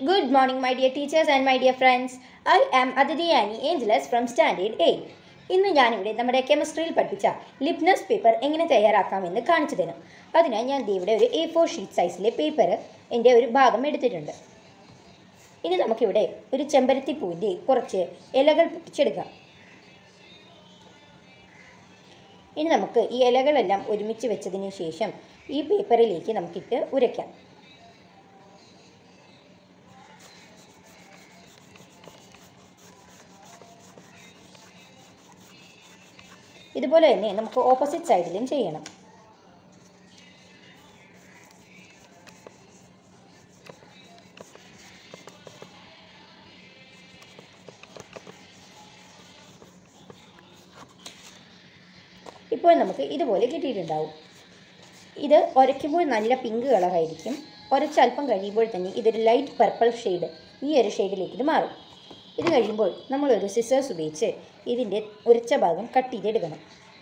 Good morning, my dear teachers and my dear friends. I am Aditi Annie Angeles from Standard 8. ഇന്ന് ഞാനിവിടെ നമ്മുടെ കെമിസ്ട്രിയിൽ പഠിപ്പിച്ച ലിപ്നസ് paper എങ്ങനെ തയ്യാറാക്കാമെന്ന് കാണിച്ചു തരാം അതിനായി ഞാൻ ദേ ഇവിടെ ഒരു എ ഫോർ ഷീറ്റ് സൈസിലെ പേപ്പർ എൻ്റെ ഒരു ഭാഗം എടുത്തിട്ടുണ്ട് ഇനി നമുക്കിവിടെ ഒരു ചെമ്പരത്തി പൂവിൻ്റെ കുറച്ച് ഇലകൾ പൊട്ടിച്ചെടുക്കാം ഇനി നമുക്ക് ഈ ഇലകളെല്ലാം ഒരുമിച്ച് വെച്ചതിന് ശേഷം ഈ പേപ്പറിലേക്ക് നമുക്കിട്ട് ഉരയ്ക്കാം ഇതുപോലെ തന്നെ നമുക്ക് ഓപ്പോസിറ്റ് സൈഡിലും ചെയ്യണം ഇപ്പോൾ നമുക്ക് ഇതുപോലെ കിട്ടിയിട്ടുണ്ടാവും ഇത് ഉരയ്ക്കുമ്പോൾ നല്ല പിങ്ക് കളറായിരിക്കും ഉരച്ചല്പം കഴിയുമ്പോൾ തന്നെ ഇതൊരു ലൈറ്റ് പർപ്പിൾ ഷെയ്ഡ് ഈ ഒരു ഷെയ്ഡിലേക്ക് ഇത് മാറും ഇത് കഴിയുമ്പോൾ നമ്മളൊരു സിസേഴ്സ് ഉപയോഗിച്ച് ഇതിൻ്റെ ഉരച്ച ഭാഗം കട്ട് ചെയ്തെടുക്കണം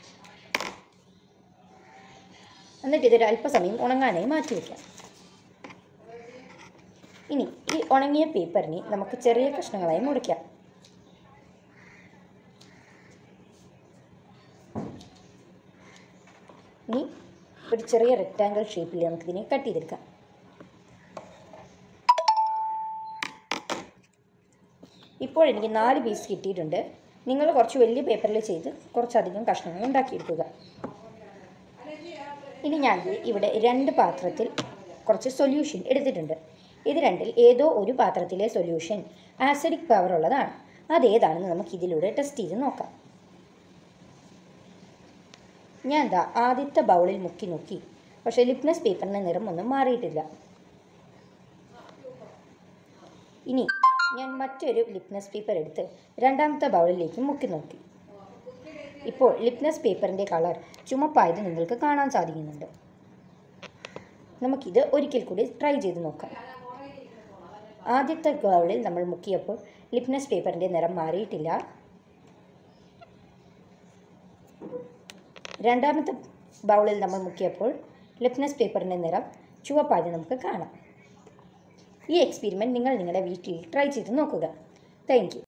എന്നിട്ട് ഇതൊരു അല്പസമയം ഉണങ്ങാനായി മാറ്റി വയ്ക്കാം ഇനി ഈ ഉണങ്ങിയ പേപ്പറിനെ നമുക്ക് ചെറിയ കഷ്ണങ്ങളായി മുറിക്കാം ഇനി ഒരു ചെറിയ റെക്റ്റാങ്കിൾ ഷേപ്പിൽ നമുക്കിതിനെ കട്ട് ചെയ്തെടുക്കാം ഇപ്പോൾ എനിക്ക് നാല് പീസ് കിട്ടിയിട്ടുണ്ട് നിങ്ങൾ കുറച്ച് വലിയ പേപ്പറിൽ ചെയ്ത് കുറച്ചധികം കഷ്ണങ്ങൾ ഉണ്ടാക്കിയെടുക്കുക ഇനി ഞാൻ ദേ ഇവിടെ രണ്ട് പാത്രത്തിൽ കുറച്ച് സൊല്യൂഷൻ എടുത്തിട്ടുണ്ട് ഇത് രണ്ടിൽ ഏതോ ഒരു പാത്രത്തിലെ സൊല്യൂഷൻ ആസിഡിക് പവർ ഉള്ളതാണ് അതേതാണെന്ന് നമുക്ക് ഇതിലൂടെ ടെസ്റ്റ് ചെയ്ത് നോക്കാം ഞാൻ എന്താ ആദ്യത്തെ ബൗളിൽ മുക്കി നോക്കി പക്ഷേ ലിപ്നസ് പേപ്പറിൻ്റെ നിറം ഒന്നും മാറിയിട്ടില്ല ഇനി ഞാൻ മറ്റൊരു ലിപ്നസ് പേപ്പർ എടുത്ത് രണ്ടാമത്തെ ബൗളിലേക്ക് മുക്കി നോക്കി ഇപ്പോൾ ലിപ്നസ് പേപ്പറിൻ്റെ കളർ ചുമപ്പായത് നിങ്ങൾക്ക് കാണാൻ സാധിക്കുന്നുണ്ട് നമുക്കിത് ഒരിക്കൽ കൂടി ട്രൈ ചെയ്ത് നോക്കാം ആദ്യത്തെ ബൗളിൽ നമ്മൾ മുക്കിയപ്പോൾ ലിപ്നസ് പേപ്പറിൻ്റെ നിറം മാറിയിട്ടില്ല രണ്ടാമത്തെ ബൗളിൽ നമ്മൾ മുക്കിയപ്പോൾ ലിപ്നസ് പേപ്പറിൻ്റെ നിറം ചുവപ്പായത് നമുക്ക് കാണാം ഈ എക്സ്പെരിമെൻറ്റ് നിങ്ങൾ നിങ്ങളുടെ വീട്ടിൽ ട്രൈ ചെയ്ത് നോക്കുക താങ്ക് യു